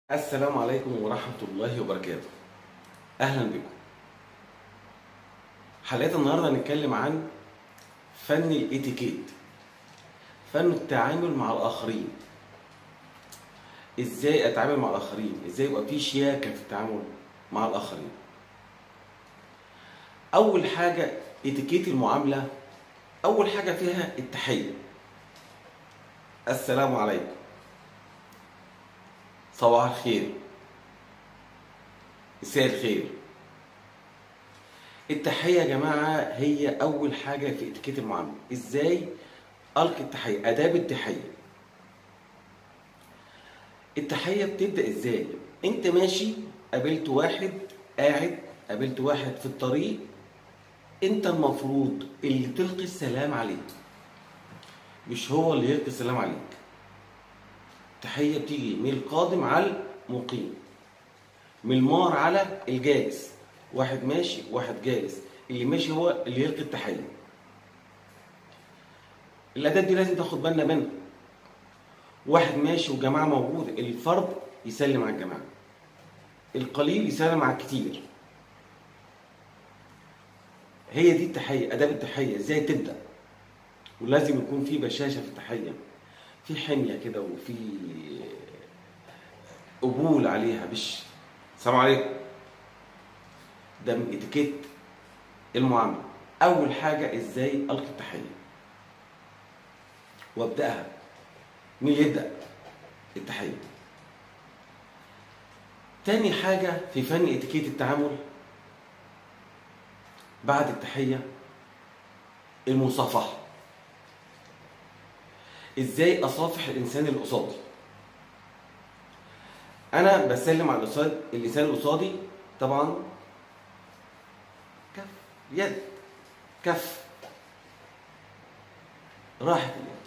السلام عليكم ورحمة الله وبركاته أهلا بكم حلقة النهاردة هنتكلم عن فن الاتيكيت فن التعامل مع الآخرين ازاي اتعامل مع الاخرين ازاي يبقى في شياكة في التعامل مع الاخرين اول حاجة اتيكيت المعاملة اول حاجة فيها التحية السلام عليكم صباح الخير مساء الخير التحية يا جماعة هي أول حاجة في اتيكيت المعاملة إزاي ألقي التحية آداب التحية التحية بتبدأ إزاي أنت ماشي قابلت واحد قاعد قابلت واحد في الطريق أنت المفروض اللي تلقي السلام عليه مش هو اللي يلقي السلام عليك التحية بتيجي من القادم على المقيم من المار على الجالس واحد ماشي واحد جالس اللي ماشي هو اللي يلقي التحية الآداب دي لازم تاخد بالنا منها واحد ماشي وجماعة موجودة الفرد يسلم على الجماعة القليل يسلم على الكتير هي دي التحية آداب التحية ازاي تبدأ ولازم يكون في بشاشة في التحية في حمية كده وفي قبول عليها مش السلام عليكم ده من اتيكيت المعاملة أول حاجة ازاي ألقي التحية وابدأها مين اللي يبدأ التحية تاني حاجة في فن اتيكيت التعامل بعد التحية المصافحة ازاي اصافح الانسان اللي قصادي انا بسلم على القصاد الانسان اللي قصادي طبعا كف يد كف راحت اليد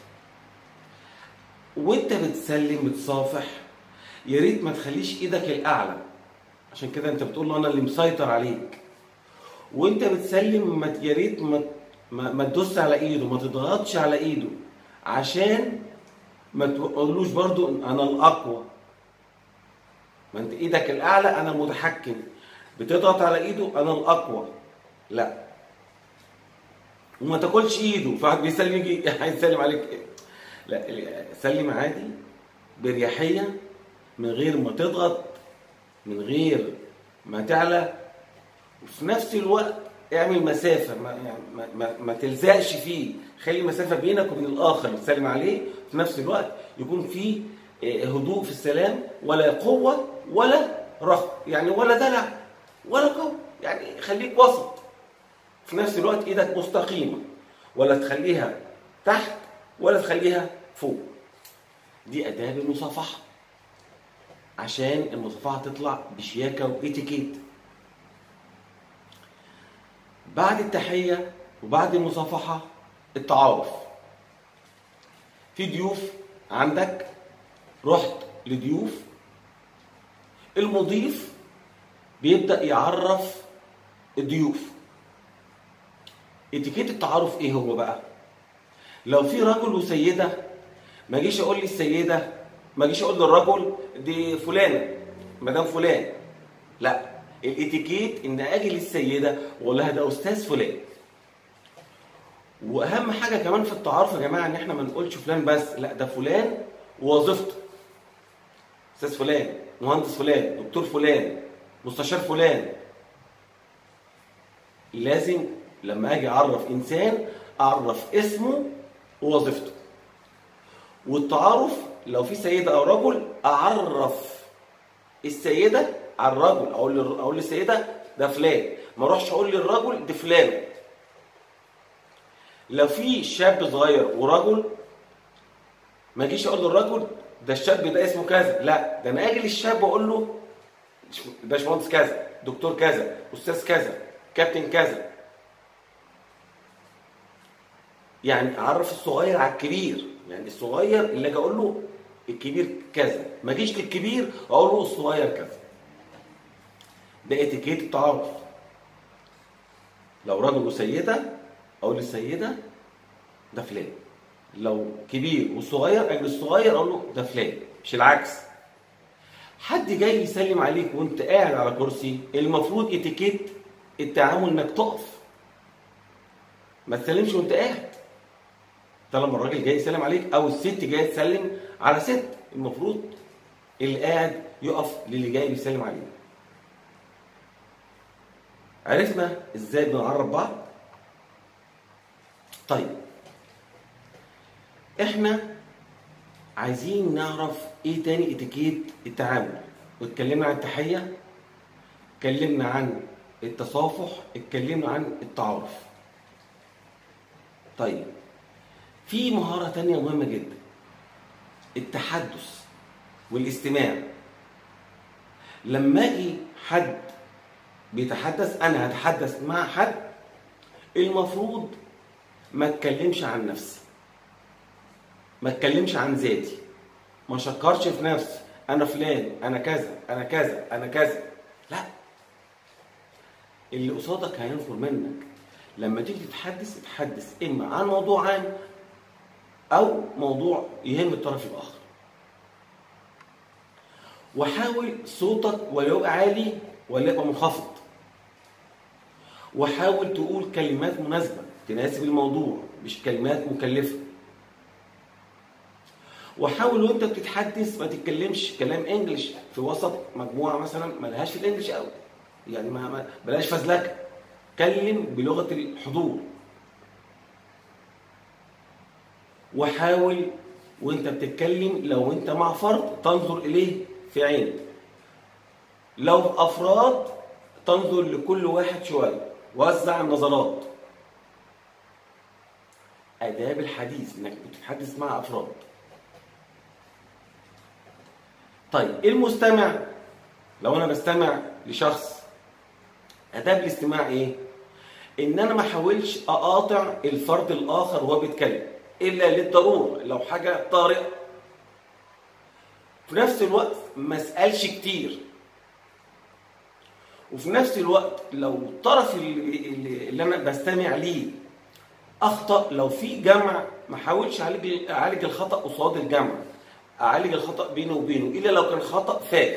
وانت بتسلم بتصافح يا ريت ما تخليش ايدك الاعلى عشان كده انت بتقول له انا اللي مسيطر عليك وانت بتسلم ما يا ريت ما ما, ما تدوس على ايده ما تضغطش على ايده عشان ما تقولوش برضو انا الاقوى ما انت ايدك الاعلى انا المتحكم بتضغط على ايده انا الاقوى لا وما تاكلش ايده فواحد بيسلم يجي هيسلم عليك لا سلم عادي برياحيه من غير ما تضغط من غير ما تعلى وفي نفس الوقت اعمل مسافة ما, يعني ما, ما, ما تلزقش فيه خلي مسافة بينك وبين الآخر تسلم عليه في نفس الوقت يكون في هدوء في السلام ولا قوة ولا رفض يعني ولا دلع ولا قوة يعني خليك وسط في نفس الوقت ايدك مستقيمة ولا تخليها تحت ولا تخليها فوق دي آداب المصافحة عشان المصافحة تطلع بشياكة وإتيكيت بعد التحية وبعد المصافحة التعارف في ضيوف عندك رحت لضيوف المضيف بيبدأ يعرف الضيوف اتيكيت التعارف ايه هو بقى لو في رجل وسيدة ما جيش اقول لي السيدة ما جيش اقول للرجل دي فلانة مدام فلان لا الاتيكيت ان اجي للسيده واقول لها ده استاذ فلان واهم حاجه كمان في التعارف يا جماعه ان احنا ما نقولش فلان بس لا ده فلان ووظيفته استاذ فلان مهندس فلان دكتور فلان مستشار فلان لازم لما اجي اعرف انسان اعرف اسمه ووظيفته والتعارف لو في سيده او رجل اعرف السيده على الرجل اقول اقول للسيده ده فلان ما اروحش اقول للرجل ده فلان لو في شاب صغير ورجل ما اجيش اقول للرجل ده الشاب ده اسمه كذا لا ده انا اجي للشاب واقول له باشمهندس كذا دكتور كذا استاذ كذا كابتن كذا يعني اعرف الصغير على الكبير يعني الصغير اللي اجي اقول له الكبير كذا ما اجيش للكبير اقول له الصغير كذا ده اتيكيت التعارف لو رجل وسيدة أقول للسيدة ده فلان لو كبير وصغير أجل الصغير أقول له ده فلان مش العكس حد جاي يسلم عليك وانت قاعد على كرسي المفروض اتيكيت التعامل انك تقف ما تسلمش وانت قاعد طالما الراجل جاي يسلم عليك او الست جايه تسلم على ست المفروض اللي قاعد يقف للي جاي بيسلم عليه عرفنا ازاي بنعرف بعض طيب احنا عايزين نعرف ايه تاني اتيكيت التعامل واتكلمنا عن التحيه اتكلمنا عن التصافح اتكلمنا عن التعارف طيب في مهاره تانية مهمه جدا التحدث والاستماع لما اجي حد بيتحدث انا هتحدث مع حد المفروض ما اتكلمش عن نفسي ما اتكلمش عن ذاتي ما شكرش في نفسي انا فلان انا كذا انا كذا انا كذا لا اللي قصادك هينفر منك لما تيجي تتحدث اتحدث اما عن موضوع عام او موضوع يهم الطرف الاخر وحاول صوتك ولا يبقى عالي ولا يبقى منخفض وحاول تقول كلمات مناسبة تناسب الموضوع مش كلمات مكلفة وحاول وانت بتتحدث ما تتكلمش كلام انجلش في وسط مجموعة مثلا ملهاش في الانجليش قوي يعني ما ما- بلاش فزلكة كلم بلغة الحضور وحاول وانت بتتكلم لو انت مع فرد تنظر اليه في عينه لو افراد تنظر لكل واحد شويه وزع النظرات اداب الحديث انك بتتحدث مع افراد طيب المستمع لو انا بستمع لشخص اداب الاستماع ايه ان انا ما احاولش اقاطع الفرد الاخر وهو بيتكلم الا للضروره لو حاجه طارئه في نفس الوقت ما اسالش كتير وفي نفس الوقت لو الطرف اللي, اللي اللي انا بستمع ليه اخطا لو في جمع ما احاولش اعالج اعالج الخطا قصاد الجمع اعالج الخطا بينه وبينه الا لو كان خطا فادح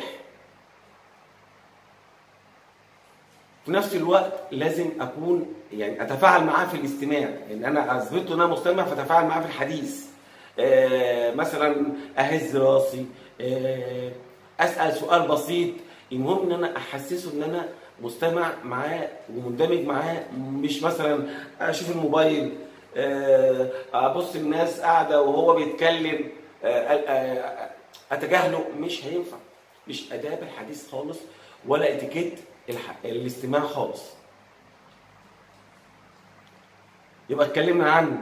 في نفس الوقت لازم اكون يعني اتفاعل معاه في الاستماع يعني انا اثبت له ان انا مستمع فاتفاعل معاه في الحديث آه مثلا اهز راسي آه اسال سؤال بسيط المهم ان انا احسسه ان انا مستمع معاه ومندمج معاه مش مثلا اشوف الموبايل آه ابص الناس قاعده وهو بيتكلم آه آه اتجاهله مش هينفع مش اداب الحديث خالص ولا اتيكيت الح... الاستماع خالص يبقى اتكلمنا عن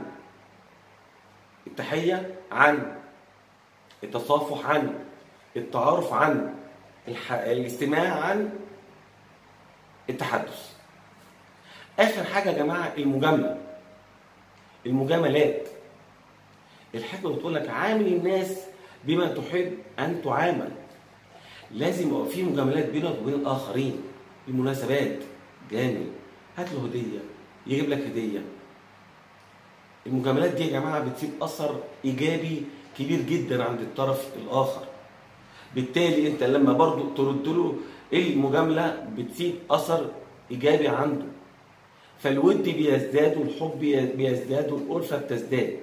التحية عن التصافح عن التعارف عن الح... الاستماع عن التحدث اخر حاجة يا جماعة المجاملة المجاملات الحكمة بتقول لك عامل الناس بما تحب ان تعامل لازم يبقى في مجاملات بينك وبين الاخرين المناسبات جامل هات له هديه يجيب لك هديه المجاملات دي يا جماعه بتسيب اثر ايجابي كبير جدا عند الطرف الاخر بالتالي انت لما برضو ترد له المجامله بتسيب اثر ايجابي عنده فالود بيزداد والحب بيزداد والالفه بتزداد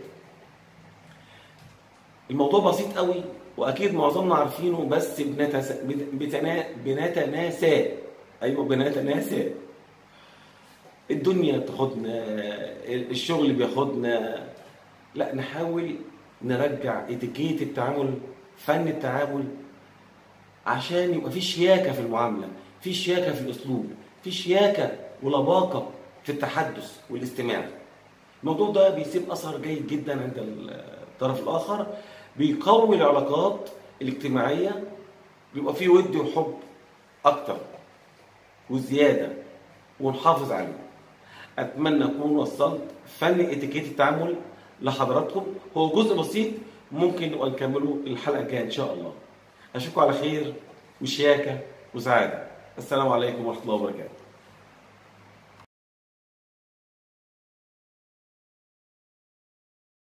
الموضوع بسيط قوي واكيد معظمنا عارفينه بس بنتس... بتنا... بنتناساه ايوه بنتناساه الدنيا تاخدنا الشغل بياخدنا لا نحاول نرجع اتيكيت التعامل فن التعامل عشان يبقى في شياكه في المعامله في شياكه في الاسلوب في شياكه ولباقه في التحدث والاستماع الموضوع ده بيسيب اثر جيد جدا عند الطرف الاخر بيقوي العلاقات الاجتماعيه بيبقى فيه ود وحب اكتر وزياده ونحافظ عليه اتمنى اكون وصلت فن اتيكيت التعامل لحضراتكم هو جزء بسيط ممكن نبقى نكمله الحلقه الجايه ان شاء الله اشوفكم على خير وشياكه وسعاده السلام عليكم ورحمه الله وبركاته